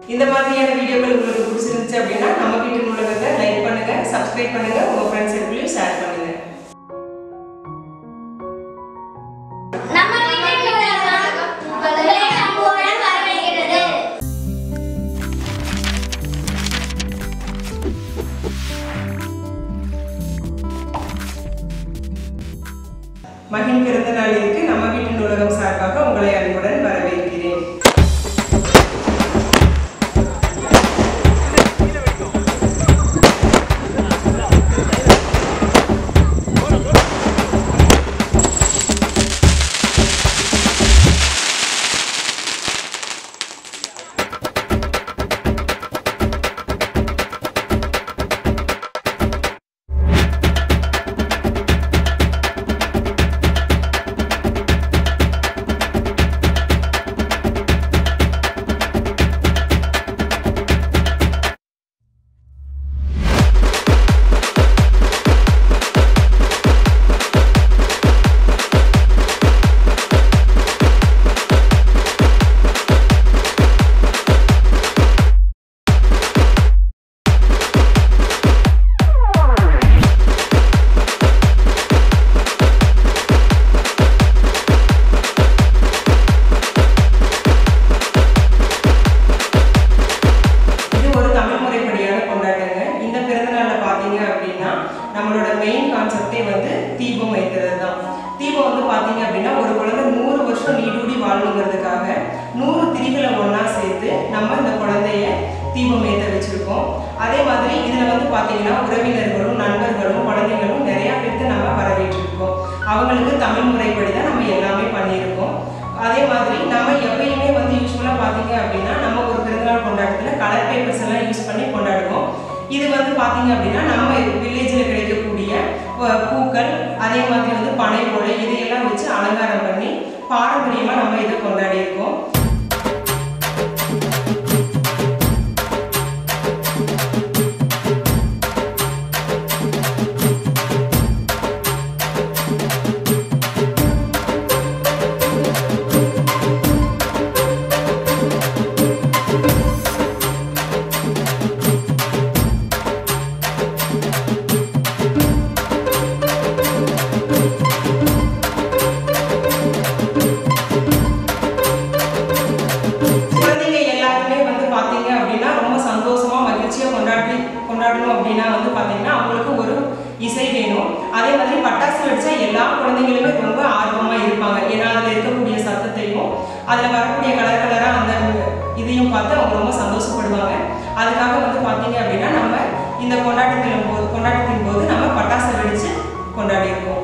இந்த மாதிரியான வீடியோக்கள் உங்களுக்கு பிடிச்சிருந்துச்சு அப்படின்னா நம்ம வீட்டு நூலகத்தை லைக் பண்ணுங்க சப்ஸ்கிரைப் பண்ணுங்க உங்க ஃப்ரெண்ட்ஸ் சர்க்கிளையும் ஷேர் பண்ணுங்க நம்ம வீட்டு நூலகம் உங்களை அன்புடன் வரவேற்கிறது மகின் பிறந்த நாளிற்கு நம்ம வீட்டு நூலகம் சார்பாக உங்களை அன்புடன் வரவேற்கிறேன் இது ஒரு தமிழ் முறைப்படியான கொண்டாட்டங்க இந்த பிறந்த நாளில் பார்த்தீங்க அப்படின்னா நம்மளோட மெயின் கான்செப்டே வந்து தீபம் வைக்கிறது தான் தீபம் வந்து பார்த்தீங்க அப்படின்னா ஒரு குழந்தை நூறு வருஷம் நீடூடி வாழணுங்கிறதுக்காக நூறு திரிகளை ஒன்றா சேர்த்து நம்ம இந்த குழந்தைய தீபம் ஏற்ற வச்சிருக்கோம் அதே மாதிரி இதில் வந்து பார்த்தீங்கன்னா உறவினர்களும் நண்பர்களும் குழந்தைகளும் நிறையா பேருக்கு நம்ம வரவேற்றிருக்கோம் அவங்களுக்கு தமிழ் முறைப்படி தான் நம்ம எல்லாமே பண்ணியிருக்கோம் அதே மாதிரி நம்ம எப்பயுமே வந்து யூஸ்வலாக பார்த்தீங்க அப்படின்னா நம்ம ஒரு பிறந்தநாள் கொண்டாட்டத்தில் கலர் பேப்பர்ஸ் எல்லாம் யூஸ் பண்ணி கொண்டாடுவோம் இது வந்து பார்த்தீங்க அப்படின்னா நம்ம வில்லேஜில் கிடைக்கக்கூடிய அஹ், பூக்கள் அதே மாதிரி வந்து பனை ஓலை இதையெல்லாம் வச்சு அலங்காரம் பண்ணி பாரம்பரியமாக நம்ம இதை கொண்டாடி இருக்கோம் குழந்தைங்க எல்லாருமே வந்து பார்த்தீங்க அப்படின்னா ரொம்ப சந்தோஷமா மகிழ்ச்சியாக கொண்டாடி கொண்டாடணும் அப்படின்னா வந்து பார்த்தீங்கன்னா அவங்களுக்கு ஒரு இசை வேணும் அதே மாதிரி பட்டாசு வெடிச்சா எல்லா குழந்தைங்களுமே ரொம்ப ஆர்வமாக இருப்பாங்க ஏன்னா அதில் இருக்கக்கூடிய சத்தத்தையும் அதில் வரக்கூடிய கலர் கலராக அந்த இதையும் பார்த்து அவங்க ரொம்ப சந்தோஷப்படுவாங்க அதுக்காக வந்து பார்த்தீங்க அப்படின்னா நம்ம இந்த கொண்டாட்டத்தின் போது கொண்டாட்டத்தின் போது நம்ம பட்டாசு வெடிச்சு கொண்டாடி இருக்கோம்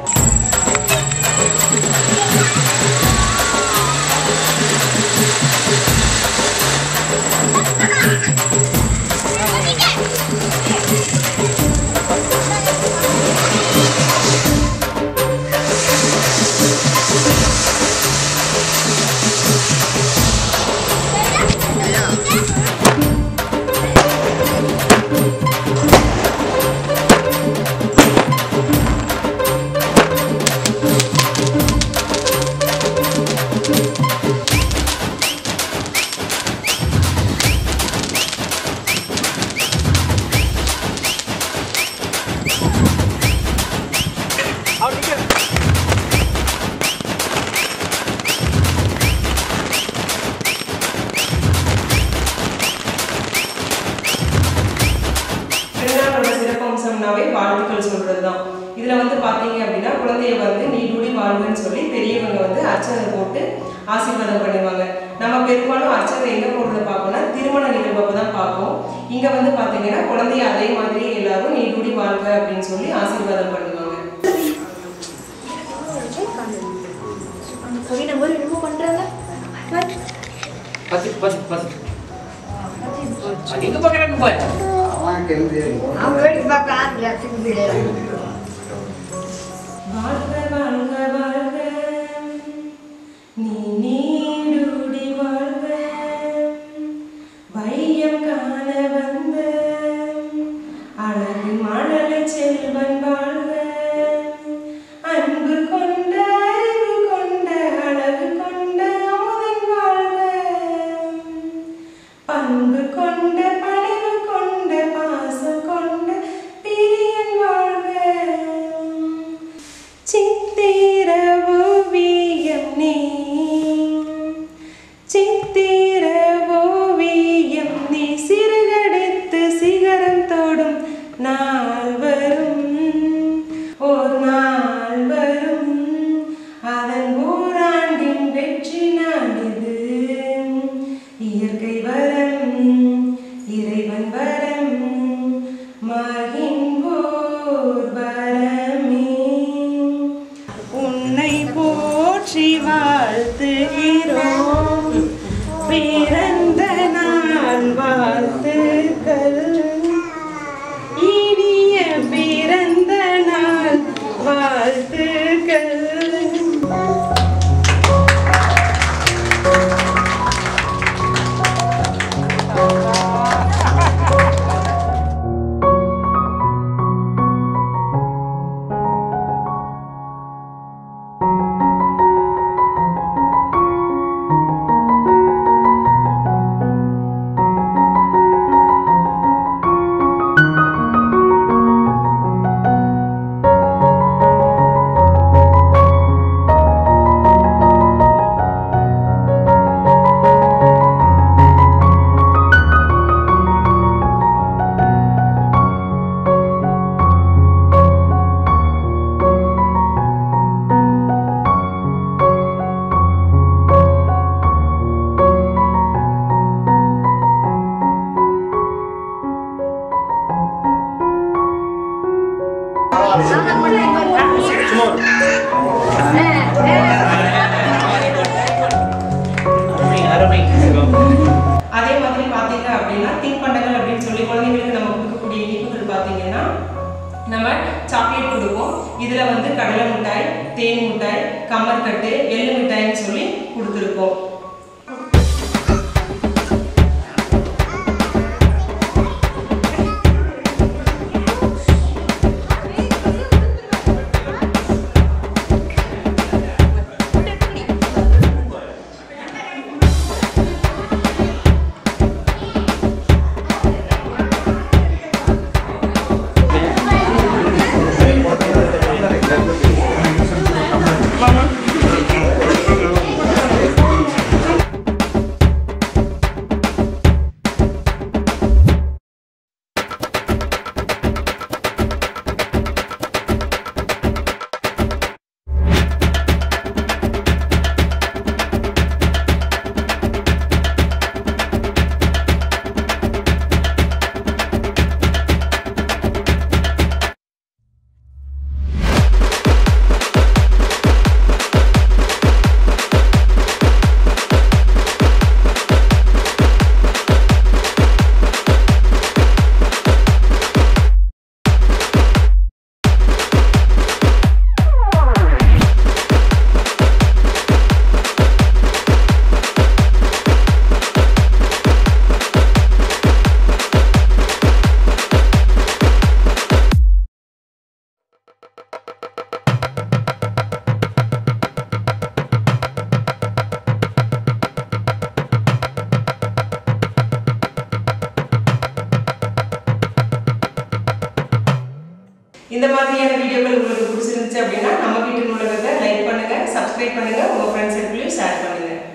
திருநாளோட சிறப்பம்சம்னாவே வாழ்த்துக்கள் சொல்றது தான் இதுல வந்து பாத்தீங்க அப்படின்னா குழந்தைய வந்து நீடூடி வாழ்வுன்னு சொல்லி பெரியவங்க வந்து அர்ச்சனை போட்டு ஆசீர்வாதம் பண்ணுவாங்க நம்ம பெரும்பாலும் அர்ச்சனை எங்க போடுறத பார்ப்போம்னா திருமண நிகழ்வப்ப தான் பார்ப்போம் இங்க வந்து பாத்தீங்கன்னா குழந்தைய அதே மாதிரி எல்லாரும் நீடூடி வாழ்க அப்படின்னு சொல்லி ஆசீர்வாதம் பண்ணுவாங்க கவி நம்ம என்னமோ பண்றாங்க பத்து பத்து பத்து அது எங்க பார்க்கறாங்க பாரு அவங்க பார்க்க ஆசை வாழ்க வாழ்க வாழ்க நீ நீடூடி வாழ்க வையம் காண வந்த அழகு மழலை செல்வன் வாழ்க அன்பு கொண்ட அறிவு கொண்ட அழகு கொண்ட அமுதன் வாழ்க பண்பு பிறந்த நாள் வாழ்த்துக்கள் இனிய பிறந்த நாள் வாழ்த்துக்கள் அதே மாதிரி பார்த்தீங்க அப்படின்னா தின்பண்டங்கள் அப்படின்னு சொல்லி குழந்தைங்களுக்கு நம்ம கொடுக்கக்கூடிய இனிப்புகள் பார்த்தீங்கன்னா நம்ம சாக்லேட் கொடுப்போம் இதில் வந்து கடலை மிட்டாய் தேன் மிட்டாய் கம்மர்கட்டு எள்ளு மிட்டாய்ன்னு சொல்லி கொடுத்துருக்கோம் இந்த மாதிரியான வீடியோக்கள் உங்களுக்கு பிடிச்சிருந்துச்சு அப்படின்னா நம்ம வீட்டு நூலகத்தை லைக் பண்ணுங்க சப்ஸ்கிரைப் பண்ணுங்க உங்க ஃப்ரெண்ட்ஸ் சர்க்கிளையும் ஷேர் பண்ணுங்க